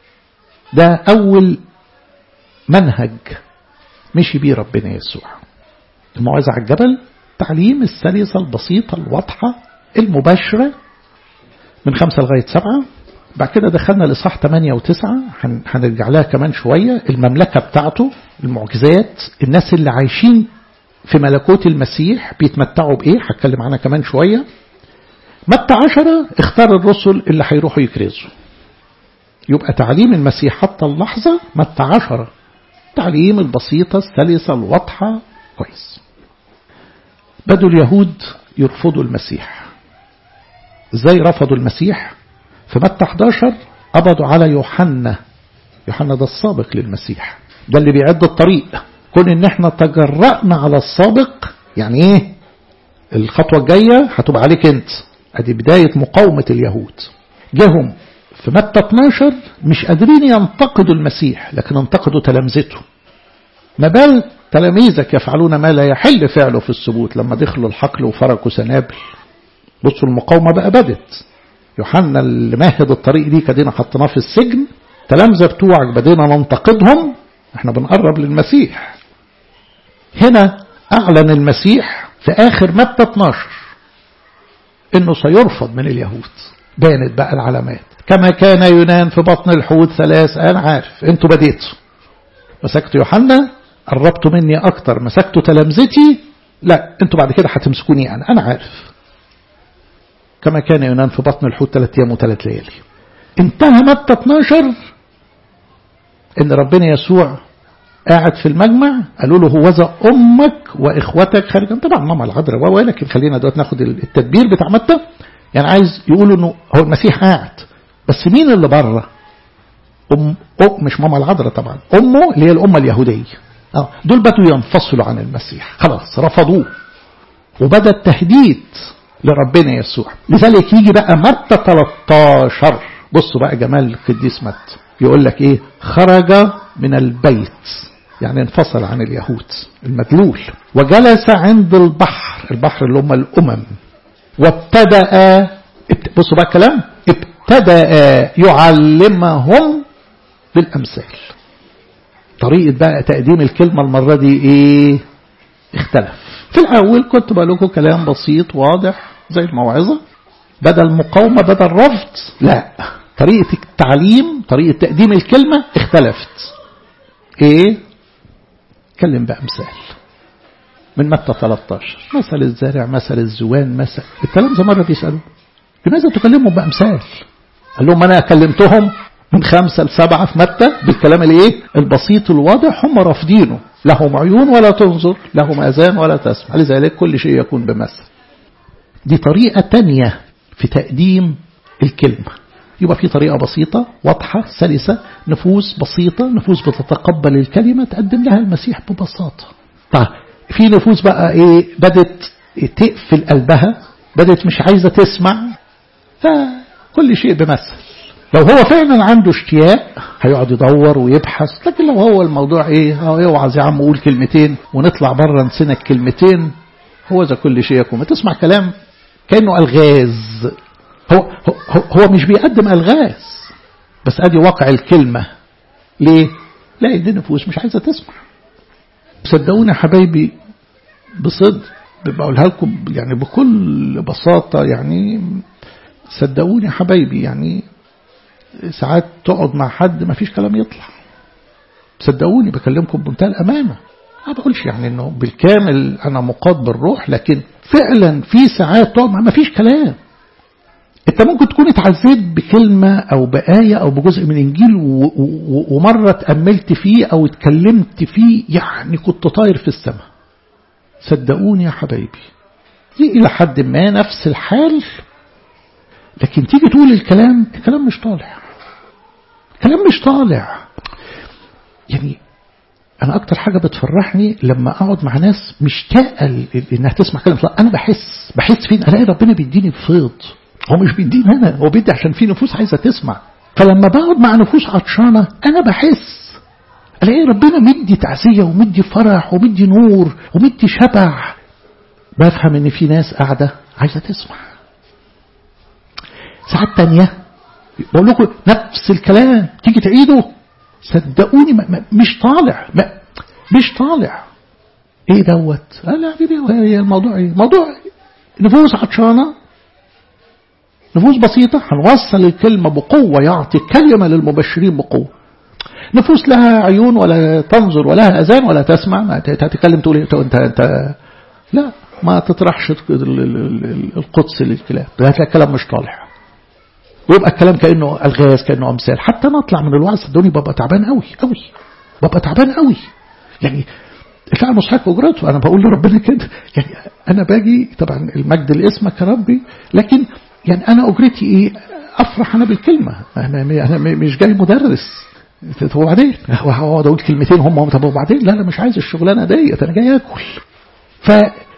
ده أول منهج مشي بيه ربنا يسوع الموعظة على الجبل التعليم السلسة البسيطة الواضحة المباشرة من خمسة لغاية سبعة بعد كده دخلنا لإصحاح 8 و9 هنرجع لها كمان شوية المملكة بتاعته المعجزات الناس اللي عايشين في ملكوت المسيح بيتمتعوا بإيه هتكلم عنها كمان شوية متى عشرة اختار الرسل اللي هيروحوا يكرزوا يبقى تعليم المسيح حتى اللحظة متى عشرة التعليم البسيطة السلسة الواضحة كويس بدوا اليهود يرفضوا المسيح ازاي رفضوا المسيح في متى 11 قبضوا على يوحنا يوحنا ده السابق للمسيح ده اللي بيعد الطريق كون ان احنا تجرأنا على السابق يعني ايه الخطوة الجاية هتبقى عليك انت ادي بداية مقاومة اليهود جهم في متى 12 مش قادرين ينتقدوا المسيح لكن انتقدوا تلامذته ما بال تلاميذك يفعلون ما لا يحل فعله في الثبوت لما دخلوا الحقل وفرقوا سنابل بصوا المقاومة بقى بدت يوحنا اللي مهد الطريق دي كدينا حطيناه في السجن تلامذة بتوعك بدينا ننتقدهم احنا بنقرب للمسيح هنا اعلن المسيح في اخر متى 12 انه سيرفض من اليهود بانت بقى العلامات كما كان يونان في بطن الحوت ثلاث انا عارف انتوا بديتوا مسكتوا يوحنا قربتوا مني اكتر مسكتوا تلامذتي لا انتوا بعد كده هتمسكوني انا انا عارف كما كان يونان في بطن الحوت ثلاث ايام وثلاث ليالي انتهى متى 12 ان ربنا يسوع قاعد في المجمع قالوا له هوذا امك واخوتك خارجا طبعا ماما العذراء ولكن خلينا دلوقتي ناخد التدبير بتاع متى يعني عايز يقولوا انه هو المسيح قاعد بس مين اللي بره أم, أم مش ماما العذراء طبعا امه اللي هي الامه اليهوديه اه دول بدوا ينفصلوا عن المسيح خلاص رفضوه وبدا التهديد لربنا يسوع لذلك يجي بقى متى 13 بصوا بقى جمال القديس متى يقول لك ايه خرج من البيت يعني انفصل عن اليهود المدلول وجلس عند البحر البحر اللي هم الامم وابتدأ بصوا بقى الكلام ابتدأ يعلمهم بالامثال طريقة بقى تقديم الكلمة المرة دي ايه اختلف في الاول كنت بقول لكم كلام بسيط واضح زي الموعظة بدل مقاومة بدل رفض لا طريقة التعليم طريقة تقديم الكلمة اختلفت ايه كلم بأمثال من متى 13 مثل الزارع مثل الزوان مثل الكلام زي مرة بيسألوا لماذا تكلمهم بأمثال قال لهم أنا كلمتهم من خمسة لسبعة في متى بالكلام الايه البسيط الواضح هم رافضينه لهم عيون ولا تنظر لهم أذان ولا تسمع لذلك كل شيء يكون بمثل دي طريقة تانية في تقديم الكلمة يبقى في طريقة بسيطة واضحة سلسة نفوس بسيطة نفوس بتتقبل الكلمة تقدم لها المسيح ببساطة طيب في نفوس بقى ايه بدت تقفل قلبها بدت مش عايزة تسمع فكل شيء بمثل لو هو فعلا عنده اشتياق هيقعد يدور ويبحث لكن لو هو الموضوع ايه اوعظ يا عم قول كلمتين ونطلع بره نسينا الكلمتين هو ذا كل شيء يكون ما تسمع كلام كأنه ألغاز هو, هو, هو مش بيقدم ألغاز بس أدي واقع الكلمة ليه؟ لا دي نفوس مش عايزة تسمع صدقوني يا حبايبي بصدق بقولها لكم يعني بكل بساطة يعني صدقوني يا حبايبي يعني ساعات تقعد مع حد ما فيش كلام يطلع صدقوني بكلمكم بمنتهى الأمانة ما بقولش يعني انه بالكامل انا مقاد بالروح لكن فعلا في ساعات تقعد ما فيش كلام انت ممكن تكون اتعزيت بكلمة او بآية او بجزء من انجيل ومرة تأملت فيه او اتكلمت فيه يعني كنت طاير في السماء صدقوني يا حبايبي دي الى حد ما نفس الحال لكن تيجي تقول الكلام الكلام مش طالع الكلام مش طالع يعني أنا أكتر حاجة بتفرحني لما أقعد مع ناس مشتاقة إنها تسمع كلام أنا بحس بحس فين ألاقي ربنا بيديني فيض هو مش بيديني أنا هو بيدي عشان في نفوس عايزة تسمع فلما بقعد مع نفوس عطشانة أنا بحس ألاقي ربنا مدي تعزية ومدي فرح ومدي نور ومدي شبع بفهم إن في ناس قاعدة عايزة تسمع ساعات تانية بقول لكم نفس الكلام تيجي تعيده صدقوني ما ما مش طالع ما مش طالع ايه دوت لا لا هي الموضوع ايه موضوع نفوس عطشانة نفوس بسيطة هنوصل الكلمة بقوة يعطي كلمة للمبشرين بقوة نفوس لها عيون ولا تنظر ولها أذان ولا تسمع ما تتكلم تقول انت انت لا ما تطرحش القدس للكلام هتلاقي الكلام مش طالع ويبقى الكلام كأنه ألغاز كأنه أمثال حتى نطلع من الوعظ صدقوني ببقى تعبان قوي قوي ببقى تعبان قوي يعني الفعل مستحق أجرته أنا بقول لربنا كده يعني أنا باجي طبعا المجد لاسمك يا ربي لكن يعني أنا أجرتي إيه أفرح أنا بالكلمة أنا أنا مش جاي مدرس وبعدين هقعد أقول كلمتين هم طب وبعدين لا أنا مش عايز الشغلانة ديت أنا جاي آكل ف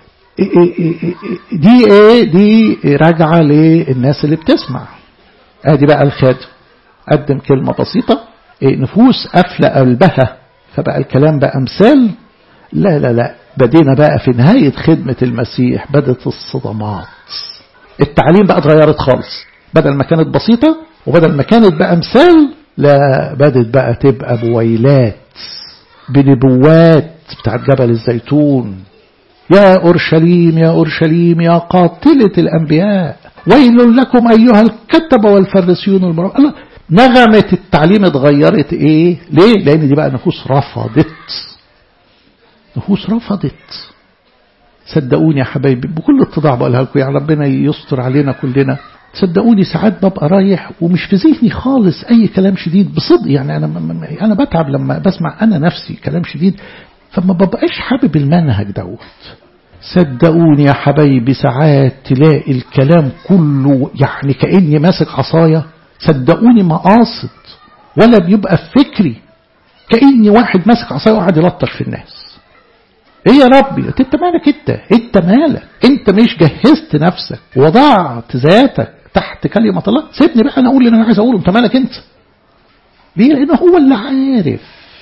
دي ايه دي راجعه للناس اللي بتسمع ادي بقى الخادم قدم كلمة بسيطة نفوس قافلة قلبها فبقى الكلام بقى امثال لا لا لا بدينا بقى في نهاية خدمة المسيح بدت الصدمات التعليم بقى اتغيرت خالص بدل ما كانت بسيطة وبدل ما كانت بقى امثال لا بدت بقى تبقى بويلات بنبوات بتاعت جبل الزيتون يا أورشليم يا أورشليم يا قاتلة الأنبياء ويل لكم أيها الكتب والفرسيون المرأة الله نغمة التعليم اتغيرت ايه ليه لان دي بقى نفوس رفضت نفوس رفضت صدقوني يا حبايبي بكل اتضاع بقولها لكم يا ربنا يستر علينا كلنا صدقوني ساعات ببقى رايح ومش في ذهني خالص أي كلام شديد بصدق يعني أنا أنا بتعب لما بسمع أنا نفسي كلام شديد فما ببقاش حابب المنهج دوت صدقوني يا حبايبي ساعات تلاقي الكلام كله يعني كأني ماسك عصاية صدقوني ما قاصد ولا بيبقى في فكري كأني واحد ماسك عصاية وقاعد يلطش في الناس ايه يا ربي انت مالك انت انت مالك انت مش جهزت نفسك وضعت ذاتك تحت كلمة الله سيبني بقى انا اقول اللي انا عايز اقوله انت مالك انت ليه لان هو اللي عارف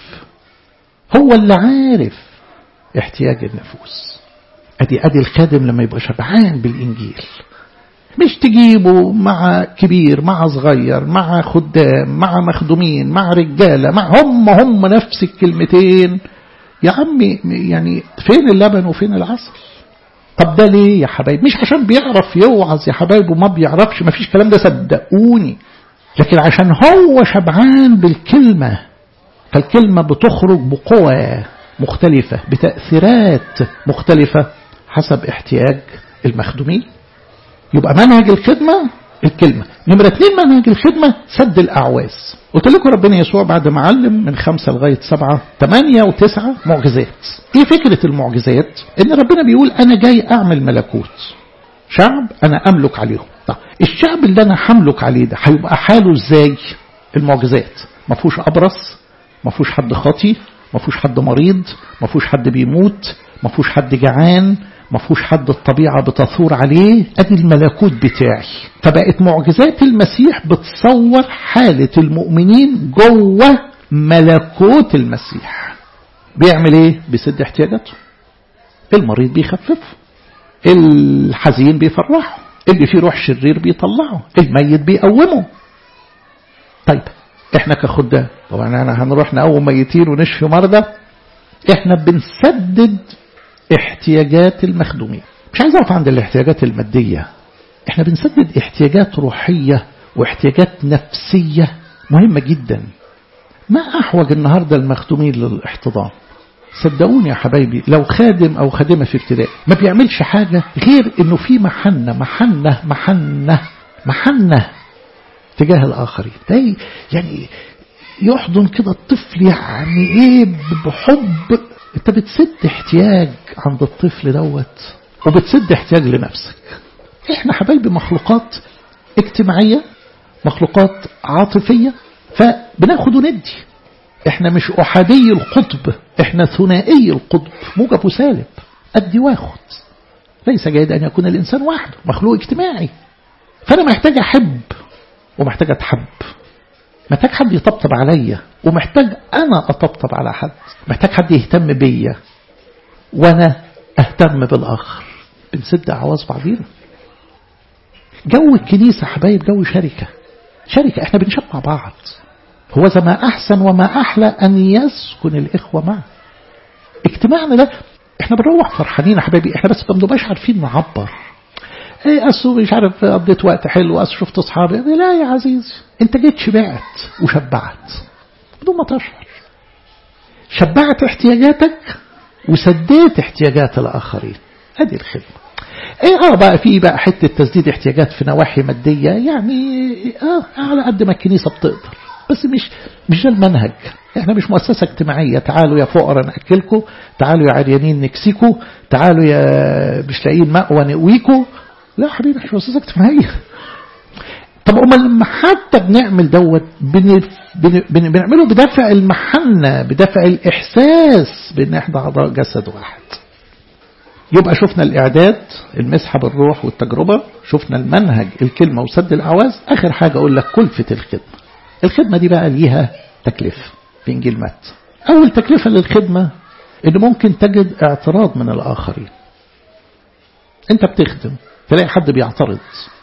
هو اللي عارف احتياج النفوس ادي ادي الخادم لما يبقى شبعان بالانجيل مش تجيبه مع كبير مع صغير مع خدام مع مخدومين مع رجالة مع هم هم نفس الكلمتين يا عمي يعني فين اللبن وفين العسل طب ده ليه يا حبايب مش عشان بيعرف يوعظ يا حبايب وما بيعرفش ما فيش كلام ده صدقوني لكن عشان هو شبعان بالكلمة فالكلمة بتخرج بقوة مختلفة بتأثيرات مختلفة حسب احتياج المخدومين يبقى منهج الخدمة الكلمة نمرة اثنين منهج الخدمة سد الأعواز قلت لكم ربنا يسوع بعد ما علم من خمسة لغاية سبعة ثمانية وتسعة معجزات ايه فكرة المعجزات ان ربنا بيقول انا جاي اعمل ملكوت شعب انا املك عليهم طب الشعب اللي انا هملك عليه ده هيبقى حاله ازاي المعجزات ما فيهوش ابرص ما فيهوش حد خاطي ما فيهوش حد مريض ما فيهوش حد بيموت ما فيهوش حد جعان ما فيهوش حد الطبيعة بتثور عليه ادي الملكوت بتاعي فبقت معجزات المسيح بتصور حالة المؤمنين جوه ملكوت المسيح بيعمل ايه بيسد احتياجاته المريض بيخففه الحزين بيفرحه اللي فيه روح شرير بيطلعه الميت بيقومه طيب احنا كخدام طبعا انا هنروح نقوم ميتين ونشفي مرضى احنا بنسدد احتياجات المخدومين مش عايز اقف عند الاحتياجات المادية احنا بنسدد احتياجات روحية واحتياجات نفسية مهمة جدا ما احوج النهاردة المخدومين للاحتضان صدقوني يا حبايبي لو خادم او خادمة في ابتدائي ما بيعملش حاجة غير انه في محنة محنة محنة محنة تجاه الاخرين ده يعني يحضن كده الطفل يعني ايه بحب انت بتسد احتياج عند الطفل دوت وبتسد احتياج لنفسك احنا حبايبي مخلوقات اجتماعية مخلوقات عاطفية فبناخد وندي احنا مش احادي القطب احنا ثنائي القطب موجب وسالب ادي واخد ليس جيد ان يكون الانسان وحده مخلوق اجتماعي فانا محتاج احب ومحتاج اتحب محتاج حد يطبطب عليا ومحتاج انا اطبطب على حد محتاج حد يهتم بيا وانا اهتم بالاخر بنسد اعواز بعضينا جو الكنيسة حبايب جو شركة شركة احنا بنشبع بعض هو ما احسن وما احلى ان يسكن الاخوة معا اجتماعنا ده احنا بنروح فرحانين يا حبايبي احنا بس ما بنبقاش عارفين نعبر ايه اصل مش عارف قضيت وقت حلو اصل شفت اصحابي لا يا عزيزي انت جيت شبعت وشبعت بدون ما تشعر شبعت احتياجاتك وسديت احتياجات الاخرين ادي الخدمه ايه اه بقى في بقى حته تسديد احتياجات في نواحي ماديه يعني اه على قد ما الكنيسه بتقدر بس مش مش ده المنهج احنا مش مؤسسة اجتماعية تعالوا يا فقراء نأكلكم تعالوا يا عريانين نكسيكوا تعالوا يا مش لاقيين مأوى نقويكوا لا حبيبي مش مؤسسة اجتماعية طب أما لما حتى بنعمل دوت بن... بن... بن... بنعمله بدافع المحنة بدافع الإحساس بأن احنا أعضاء جسد واحد يبقى شفنا الإعداد المسحة بالروح والتجربة شفنا المنهج الكلمة وسد الأعواز آخر حاجة أقول لك كلفة الخدمة الخدمة دي بقى ليها تكلفة في إنجيل مات أول تكلفة للخدمة إن ممكن تجد اعتراض من الآخرين أنت بتخدم تلاقي حد بيعترض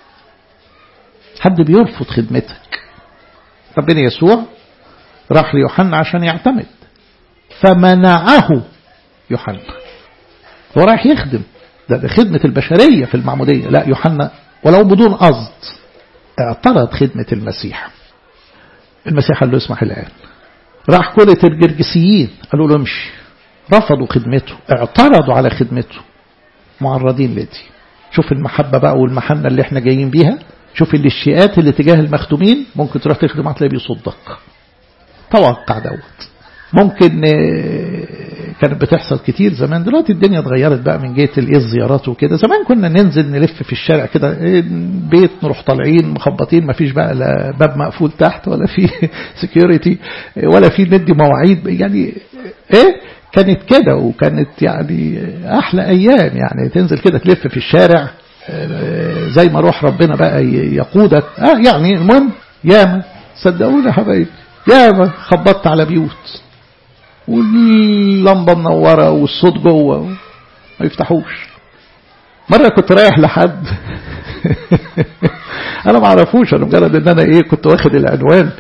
حد بيرفض خدمتك ربنا يسوع راح ليوحنا عشان يعتمد فمنعه يوحنا هو رايح يخدم ده, ده خدمة البشرية في المعمودية لا يوحنا ولو بدون قصد اعترض خدمة المسيح المسيح قال له اسمح الآن راح كلة الجرجسيين قالوا له امشي رفضوا خدمته اعترضوا على خدمته معرضين لدي شوف المحبة بقى والمحنة اللي احنا جايين بيها شوف الاشياءات اللي تجاه المخدومين ممكن تروح تخدم هتلاقيه بيصدق توقع دوت ممكن كانت بتحصل كتير زمان دلوقتي الدنيا اتغيرت بقى من جهه الايه الزيارات وكده زمان كنا ننزل نلف في الشارع كده بيت نروح طالعين مخبطين ما فيش بقى لا باب مقفول تحت ولا في سكيورتي ولا في ندي مواعيد يعني ايه كانت كده وكانت يعني احلى ايام يعني تنزل كده تلف في الشارع زي ما روح ربنا بقى يقودك اه يعني المهم ياما صدقوني يا حبايبي ياما خبطت على بيوت واللمبه منوره والصوت جوه ما يفتحوش مره كنت رايح لحد انا ما اعرفوش انا مجرد ان انا ايه كنت واخد العنوان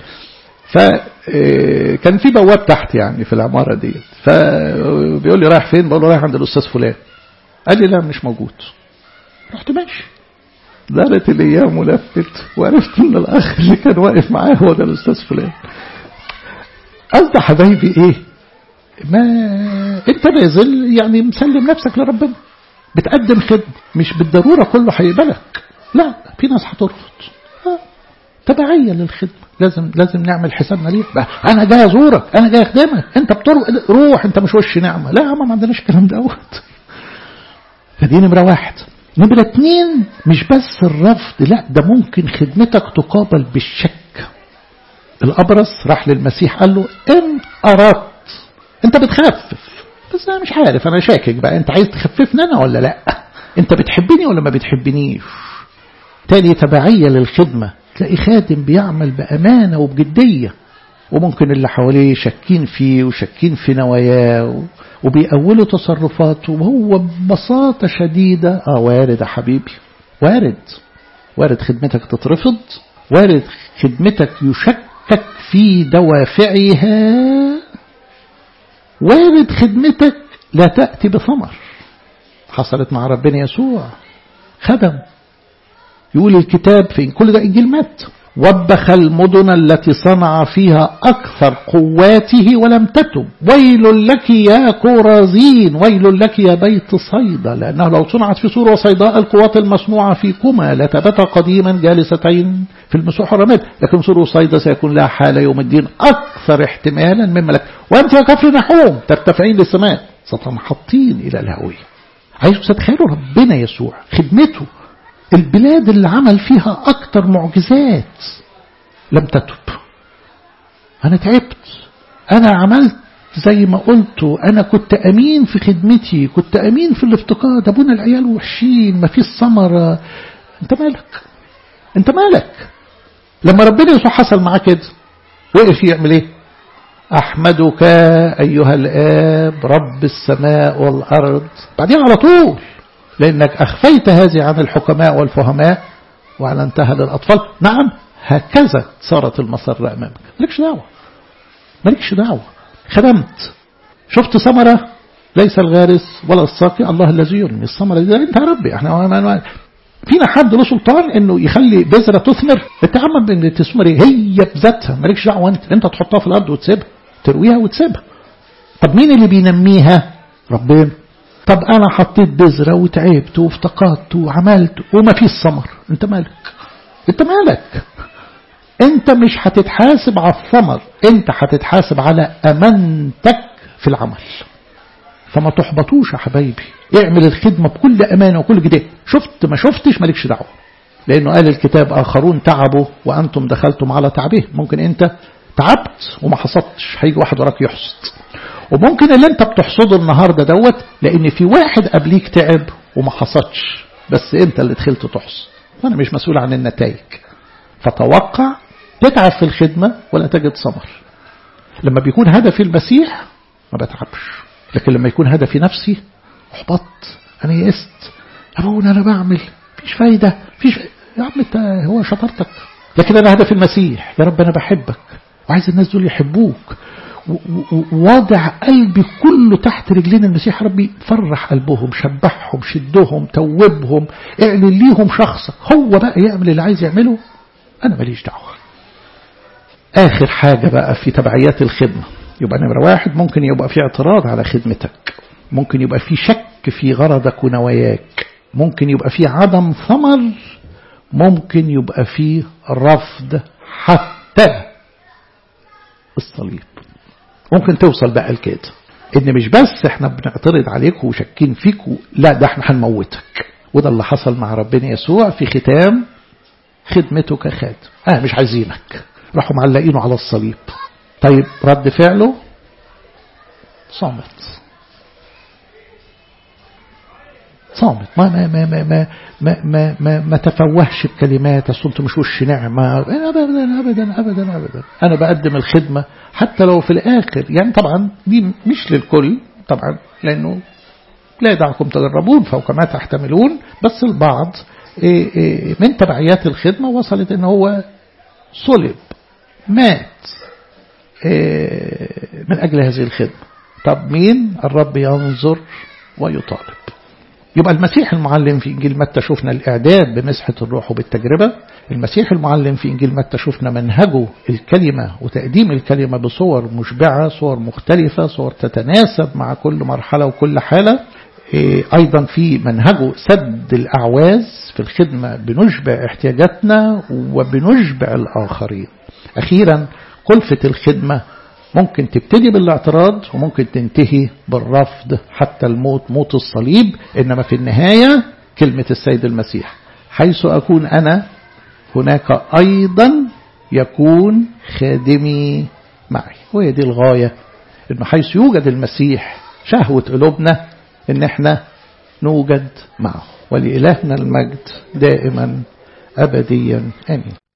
فكان في بواب تحت يعني في العماره ديت فبيقول لي رايح فين بقول له رايح عند الاستاذ فلان قال لي لا مش موجود رحت ماشي دارت الايام ولفت وعرفت ان الاخ اللي كان واقف معاه هو ده الاستاذ فلان قصدي حبايبي ايه ما انت نازل يعني مسلم نفسك لربنا بتقدم خدمة مش بالضرورة كله هيقبلك لا في ناس هترفض تبعية للخدمة لازم لازم نعمل حسابنا ليه انا جاي ازورك انا جاي اخدمك انت بتروح روح انت مش وش نعمة لا يا ما عندناش الكلام دوت فدي نمرة واحد نمرة اتنين مش بس الرفض لا ده ممكن خدمتك تقابل بالشك الأبرص راح للمسيح قال له إن أردت أنت بتخفف بس أنا مش عارف أنا شاكك بقى أنت عايز تخففني أنا ولا لا أنت بتحبني ولا ما بتحبنيش تاني تبعية للخدمة تلاقي خادم بيعمل بأمانة وبجدية وممكن اللي حواليه شاكين فيه وشاكين في نواياه وبيأولوا تصرفاته وهو ببساطة شديدة اه وارد يا حبيبي وارد وارد خدمتك تترفض وارد خدمتك يشكك في دوافعها وارد خدمتك لا تأتي بثمر حصلت مع ربنا يسوع خدم يقول الكتاب في كل ده إنجيل مات وبخ المدن التي صنع فيها أكثر قواته ولم تتب ويل لك يا كورازين ويل لك يا بيت صيدا لأنه لو صنعت في سور وصيداء القوات المصنوعة فيكما لتبت قديما جالستين في المسوح الرماد لكن سور وصيدا سيكون لها حال يوم الدين أكثر احتمالا مما لك وأنت يا كفر نحوم ترتفعين للسماء ستنحطين إلى الهوية عايزوا تتخيلوا ربنا يسوع خدمته البلاد اللي عمل فيها أكتر معجزات لم تتب أنا تعبت أنا عملت زي ما قلت أنا كنت أمين في خدمتي كنت أمين في الافتقاد أبونا العيال وحشين ما فيش ثمرة أنت مالك أنت مالك لما ربنا يسوع حصل معاه كده وقف يعمل إيه أحمدك أيها الآب رب السماء والأرض بعدين على طول لأنك أخفيت هذه عن الحكماء والفهماء وأعلنتها للأطفال نعم هكذا صارت المسرة أمامك مالكش دعوة مالكش دعوة خدمت شفت ثمرة ليس الغارس ولا الساقي الله الذي يرمي الثمرة دي انت يا ربي احنا فينا حد له سلطان انه يخلي بذرة تثمر انت عم بان تثمر هي بذاتها مالكش دعوة انت انت تحطها في الارض وتسيبها ترويها وتسيبها طب مين اللي بينميها ربنا طب انا حطيت بذرة وتعبت وافتقدت وعملت وما فيش ثمر انت مالك انت مالك انت مش هتتحاسب على الثمر انت هتتحاسب على امانتك في العمل فما تحبطوش يا حبايبي اعمل الخدمة بكل امانة وكل جدية شفت ما شفتش مالكش دعوة لانه قال الكتاب اخرون تعبوا وانتم دخلتم على تعبه ممكن انت تعبت وما حصدتش هيجي واحد وراك يحصد وممكن اللي انت بتحصده النهاردة دوت لان في واحد قبليك تعب وما حصدش بس انت اللي دخلت تحصد فانا مش مسؤول عن النتائج فتوقع تتعب في الخدمة ولا تجد ثمر لما بيكون هدفي المسيح ما بتعبش لكن لما يكون هدفي نفسي احبطت انا يئست ابونا انا بعمل مفيش فايدة فيش يا عم انت هو شطارتك لكن انا هدفي المسيح يا رب انا بحبك وعايز الناس دول يحبوك وواضع قلبي كله تحت رجلين المسيح ربي فرح قلبهم شبعهم شدهم توبهم اعلن ليهم شخصك هو بقى يعمل اللي عايز يعمله انا ماليش دعوه اخر حاجه بقى في تبعيات الخدمه يبقى نمره واحد ممكن يبقى في اعتراض على خدمتك ممكن يبقى في شك في غرضك ونواياك ممكن يبقى في عدم ثمر ممكن يبقى فيه رفض حتى الصليب ممكن توصل بقى لكده ان مش بس احنا بنعترض عليك وشاكين فيك لا ده احنا هنموتك وده اللي حصل مع ربنا يسوع في ختام خدمته كخادم اه مش عايزينك راحوا معلقينه على الصليب طيب رد فعله صامت صامت ما ما ما ما ما ما ما, ما, ما تفوهش بكلمات اصل انتوا مش وش نعمه ابدا ابدا ابدا ابدا انا بقدم الخدمه حتى لو في الاخر يعني طبعا دي مش للكل طبعا لانه لا يدعكم تجربون فوق ما تحتملون بس البعض من تبعيات الخدمه وصلت ان هو صلب مات من اجل هذه الخدمه طب مين الرب ينظر ويطالب يبقى المسيح المعلم في إنجيل متى شفنا الإعداد بمسحة الروح وبالتجربة المسيح المعلم في إنجيل متى شفنا منهجه الكلمة وتقديم الكلمة بصور مشبعة صور مختلفة صور تتناسب مع كل مرحلة وكل حالة أيضا في منهجه سد الأعواز في الخدمة بنشبع احتياجاتنا وبنشبع الآخرين أخيرا كلفة الخدمة ممكن تبتدي بالاعتراض وممكن تنتهي بالرفض حتى الموت موت الصليب إنما في النهاية كلمة السيد المسيح حيث أكون أنا هناك أيضا يكون خادمي معي وهي دي الغاية إنه حيث يوجد المسيح شهوة قلوبنا إن احنا نوجد معه ولإلهنا المجد دائما أبديا آمين